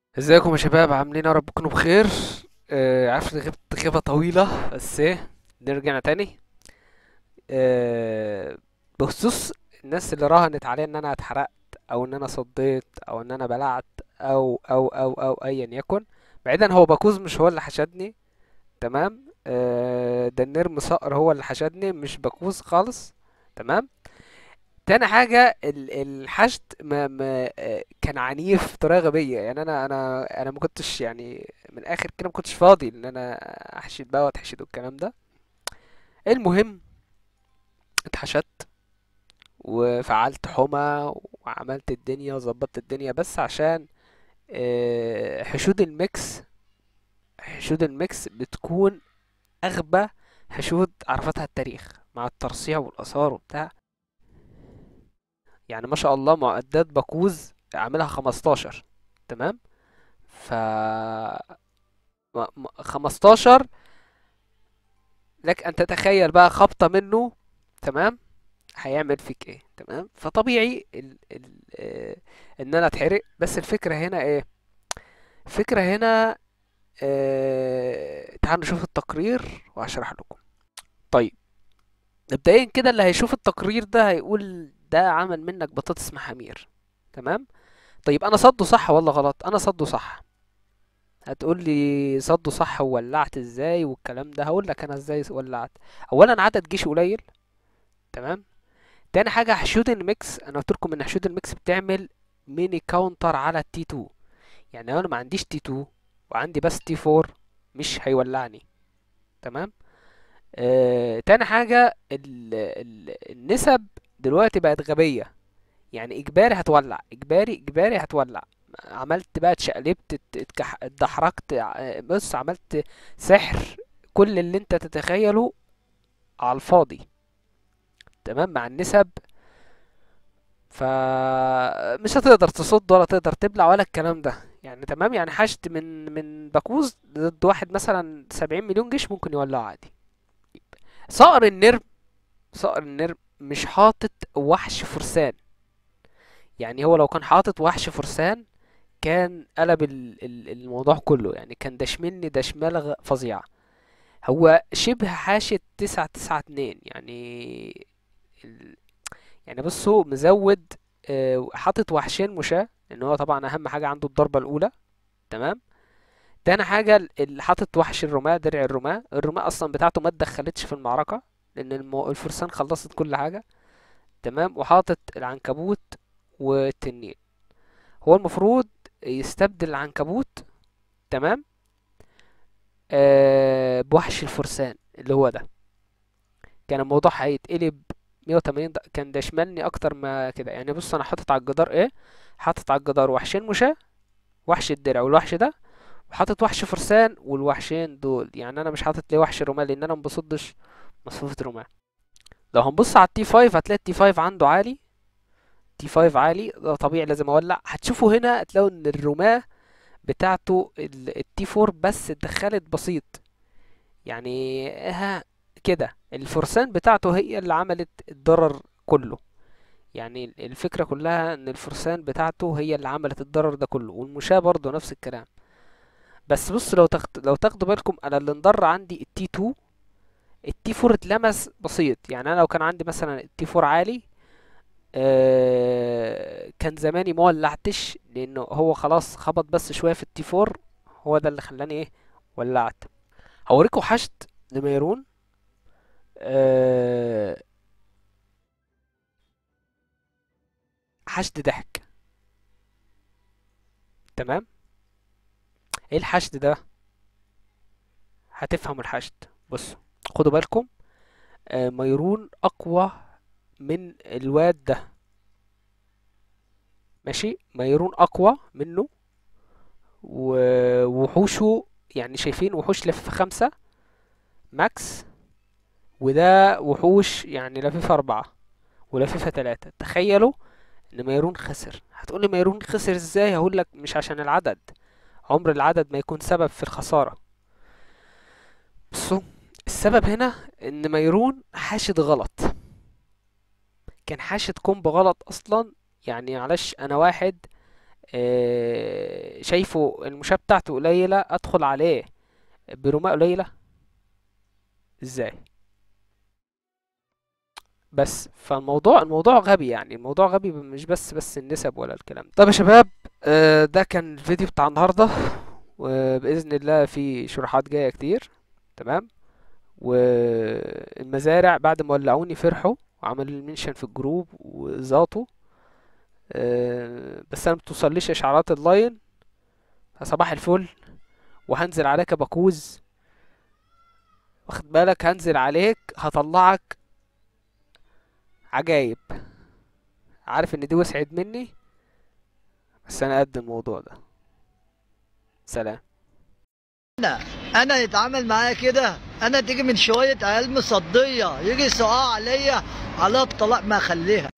ازيكم يا شباب عاملين يا رب تكونوا بخير آه عارف إني غبت غيبة طويلة بس ايه نرجع تاني آه بخصوص الناس اللي راهنت عليا ان انا اتحرقت او ان انا صديت او ان انا بلعت او او او او ايا يكن بعيدا هو باكوز مش هو اللي حشدني تمام آه ده النرم صقر هو اللي حشدني مش باكوز خالص تمام تاني حاجة ال- الحشد ما ما آه، كان عنيف بطريقة غبية يعني انا انا انا ما كنتش يعني من الاخر كده ما كنتش فاضي ان انا احشد بقى واتحشد والكلام ده المهم اتحشدت وفعلت حمى وعملت الدنيا وظبطت الدنيا بس عشان آه، حشود الميكس حشود الميكس بتكون اغبى حشود عرفتها التاريخ مع الترصيع والاثار وبتاع يعني ما شاء الله معدات باكوز عاملها 15 تمام ف م- م- 15 لك ان تتخيل بقى خبطة منه تمام هيعمل فيك ايه تمام فطبيعي ال ال آه ان انا اتحرق بس الفكرة هنا ايه الفكرة هنا آه تعالوا نشوف التقرير وهشرح لكم طيب مبدئيا كده اللي هيشوف التقرير ده هيقول ده عمل منك بطاطس محامير تمام طيب انا صده صح ولا غلط انا صده صح هتقول لي صده صح وولعت ازاي والكلام ده هقول لك انا ازاي ولعت اولا عدد جيش قليل تمام تاني حاجه حشود الميكس انا قلت لكم ان حشود الميكس بتعمل ميني كاونتر على التي 2 يعني لو انا ما عنديش تي 2 وعندي بس تي 4 مش هيولعني تمام آه، تاني حاجه ال ال النسب دلوقتي بقت غبيه يعني اجباري هتولع اجباري اجباري هتولع عملت بقى اتشقلبت ات- اتكح- اتدحرجت ع- بص عملت سحر كل اللي انت تتخيله على الفاضي تمام مع النسب فمش هتقدر تصد ولا تقدر تبلع ولا الكلام ده يعني تمام يعني حشد من من باكوز ضد واحد مثلا سبعين مليون جيش ممكن يولعه عادي صقر النرم صقر النرم مش حاطط وحش فرسان يعني هو لو كان حاطط وحش فرسان كان قلب ال- ال- الموضوع كله يعني كان دشملني دشملة غ- فظيعة هو شبه حاشد تسعة تسعة اتنين يعني ال... يعني بصوا مزود آه، حاطط وحشين مشاة لان هو طبعا اهم حاجة عنده الضربة الاولى تمام تاني حاجة ال- اللي حاطط وحش الرماة درع الرماة الرماة اصلا بتاعته ما اتدخلتش في المعركة لان المو... الفرسان خلصت كل حاجة تمام وحاطط العنكبوت والتنين هو المفروض يستبدل العنكبوت تمام آه بوحش الفرسان اللي هو ده كان الموضوع هيتقلب 180 د- كان ده شملني اكتر ما كده يعني بص انا حاطط على الجدار ايه حاطط على الجدار وحشين مشاة وحش الدرع والوحش ده وحاطط وحش فرسان والوحشين دول يعني انا مش حاطط ليه وحش رمال لان انا مبصدش مصفوفة رمال لو هنبص على التي 5 هتلاقي التي 5 عنده عالي تي 5 عالي ده طبيعي لازم اولع هتشوفوا هنا هتلاقوا ان الرماة بتاعته التي 4 بس اتدخلت بسيط يعني ها كده الفرسان بتاعته هي اللي عملت الضرر كله يعني الفكرة كلها ان الفرسان بتاعته هي اللي عملت الضرر ده كله والمشاة برضه نفس الكلام بس بص لو تاخد لو تاخدوا بالكم انا اللي انضر عندي التي 2 التي 4 اتلمس بسيط يعني انا لو كان عندي مثلا التي 4 عالي آه كان زماني ما ولعتش لانه هو خلاص خبط بس شويه في التي 4 هو ده اللي خلاني ايه ولعت هوريكم حشد لميرون آه حشد ضحك تمام ايه الحشد ده هتفهموا الحشد بصوا خدوا بالكم آه ميرون اقوى من الواد ده ماشي ميرون اقوى منه ووحوشه يعني شايفين وحوش لف خمسة ماكس وده وحوش يعني لفيفة أربعة ولفيفة تلاتة تخيلوا إن ميرون خسر هتقولي ميرون خسر ازاي هقولك مش عشان العدد عمر العدد ما يكون سبب في الخسارة بصوا السبب هنا إن ميرون حاشد غلط كان حاشد كومب غلط أصلا يعني معلش أنا واحد آه، شايفه المشاة بتاعته قليلة ادخل عليه برماة قليلة ازاي بس فالموضوع الموضوع غبي يعني الموضوع غبي مش بس بس النسب ولا الكلام ده طب يا شباب آه، ده كان الفيديو بتاع النهاردة وبإذن الله في شروحات جاية كتير تمام والمزارع بعد ما ولعوني فرحوا وعملوا لي منشن في الجروب وزاطوا آه، بس انا متوصليش اشعارات اللاين صباح الفل وهنزل عليك باكوز واخد بالك هنزل عليك هطلعك عجايب عارف ان دي وسعت مني بس انا قد الموضوع ده سلام انا انا يتعامل معايا كده انا تيجي من شويه عيال مصديه يجي يسقع عليا على الطلاق ما اخليها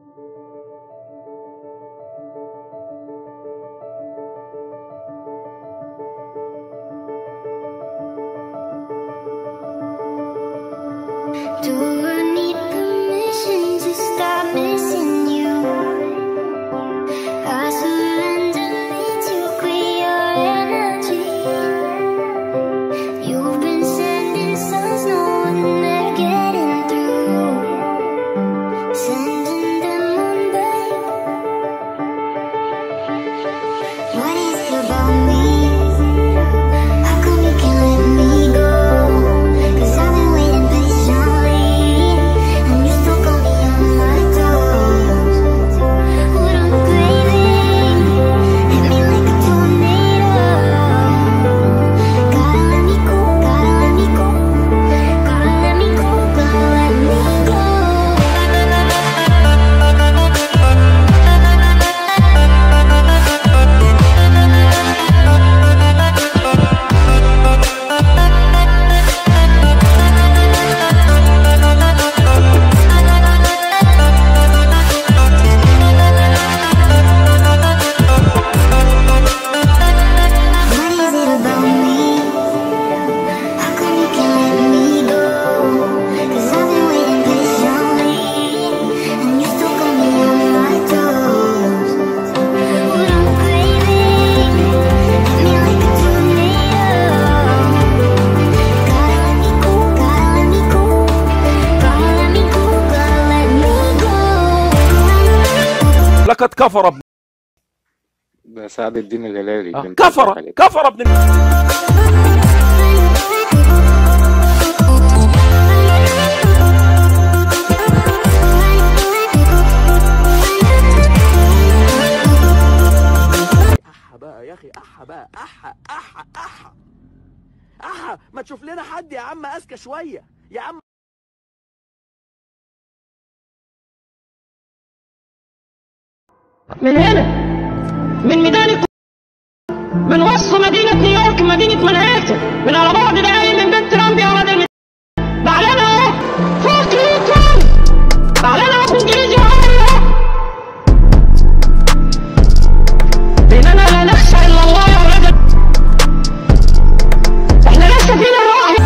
Do I need permission to stop missing you? I surrender need to quit your energy. You've been sending signs, knowing they're getting through. Sending them on back. What is it about me? How come you can't let me go? Cause I've been waiting patiently And you still got me on my toes What I'm craving Hit me like a tornado Gotta let me go, gotta let me go Gotta let me go, gotta let me go What is it about me? How come you can't let me go? Cause I've been waiting patiently And you still got me on my toes What I'm craving Hit me like a tornado Gotta let me go, gotta let me go Gotta let me go, gotta let me go لقد كفر ابن ده سعد الدين الهلالي آه، اللي انت قصدك كفر عليه. كفر ابن احا بقى يا اخي احا بقى احا احا احا احا ما تشوف لنا حد يا عم اذكى شويه يا عم من هنا من ميدان الك- من وسط مدينة نيويورك مدينة منهاتن من على بعد دقايق من بيت ترامب يا ولد المت... بعلن اهو فوق يوتيوب بعلن اهو انجليزي اهو اننا لا نخشى الا الله يا ولد احنا لسه فينا روح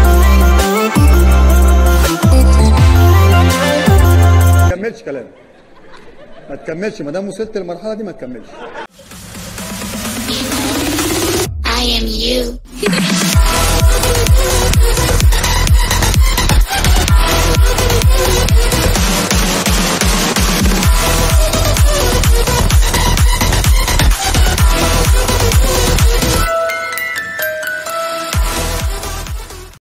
ما تكملش كلام ما تكملش ما دام وصلت للمرحله دي ما تكملش I am you